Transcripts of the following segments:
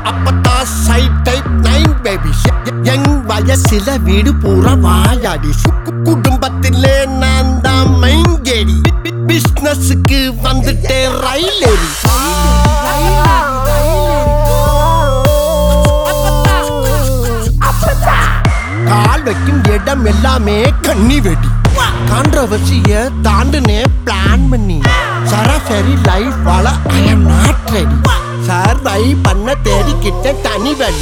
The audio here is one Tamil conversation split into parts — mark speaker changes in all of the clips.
Speaker 1: அப்பதான் சைட் டைப் நைன் பேபி எங் வயசுல வீடு பூரா வாயாடி குடும்பத்திலே நான் தான் மைங்கேடி பிசினஸுக்கு வந்துட்டே ரயில் ஏறி கால் வைக்கும் இடம் எல்லாமே கண்ணி வெடி கான்ட்ரவர்சிய தாண்டுனே பிளான் பண்ணி சராசரி லைஃப் வாழ I am not ready survive பண்ண தேடிக்கிட்ட தனி வழி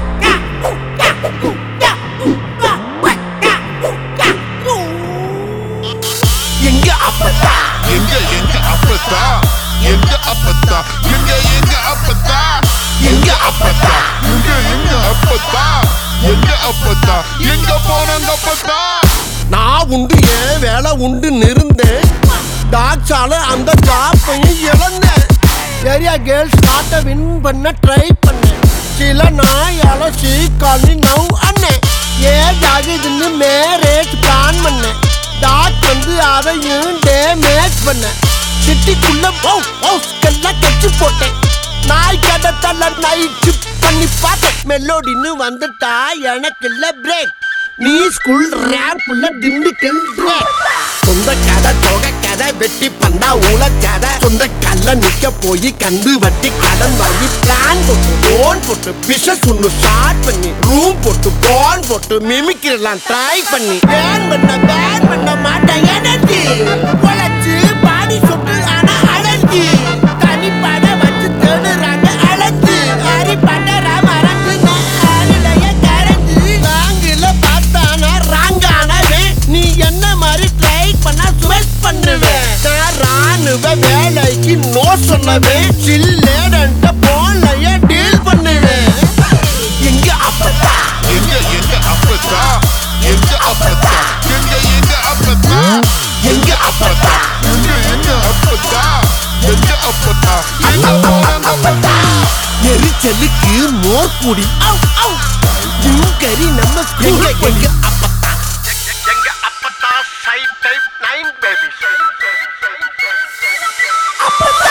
Speaker 1: எங்க அப்பத்தா
Speaker 2: எங்க எங்க அப்பத்தா எங்க அப்பத்தா எங்க எங்க அப்பத்தா
Speaker 1: எங்க அப்பத்தா
Speaker 2: எங்க எங்க அப்பத்தா எங்க அப்பத்தா எங்க போனாங்க அப்பத்தா
Speaker 1: நான் உண்டு ஏன் வேலை உண்டு இருந்தேன் டாக்ஸால அந்த ஜாப்பையும் இழந்தேன் ஏரியா கேர்ள்ஸ் காட்ட வின் பண்ண ட்ரை பண்ணேன் சில நாய் அலசி கண்ணி நவ் அண்ணன் ஏஜ் ஆகுதுன்னு மேரேஜ் பிளான் பண்ணேன் டாக் வந்து அதையும் டேமேஜ் பண்ணேன் சிட்டிக்குள்ள ஹவுஸ்க்கெல்லாம் கட்சி போட்டேன் நாய் கடை தள்ள நைட்டு பண்ணி பார்த்தேன் மெலோடின்னு வந்துட்டா எனக்கு இல்ல பிரேக் நீ ஸ்கூல் ரேப்ல திண்டுக்கல் பிரேக் சொந்த கதை தொகை கதை வெட்டி பந்தா ஊழ கதை சொந்த கல்ல நிக்க போய் கந்து வட்டி கடன் வாங்கி பிளான் போட்டு லோன் போட்டு பிசினஸ் ஒன்று ஸ்டார்ட் பண்ணி ரூம் போட்டு போன் போட்டு மிமிக்கிறலாம் ட்ரை பண்ணி பேன் பண்ண பேன் பண்ண மாட்டேன் எனர்ஜி உழைச்சு பாடி சொட்டு ஆனா அலர்ஜி தனி பட வச்சு தேடுறாங்க அழைச்சு ஹரி பட்டர மறந்து நாளிலைய கரைஞ்சு ராங்கில பார்த்தானா ராங்கானவே நீ என்ன மாதிரி ட்ரை பண்ணா சுவெட் பண்ணுவேன் நான் ராணுவ வேலைக்கு நோ சொன்னவேன் சில்லேடன்ட்ட போன்லயே டீல் பண்ணுவேன் எங்க அப்பத்தா
Speaker 2: எங்க எங்க அப்பத்தா எங்க அப்பத்தா எங்க எங்க அப்பத்தா
Speaker 1: எங்க அப்பத்தா
Speaker 2: எங்க எங்க அப்பத்தா எங்க அப்பத்தா எங்க போனாங்க அப்பத்தா
Speaker 1: எரிச்சலுக்கு மோர் குடி கறி நம்ம எங்க எங்க அப்பத்தா எங்க அப்பத்தா சைட் டைப் நைன் பேபி அப்பத்தா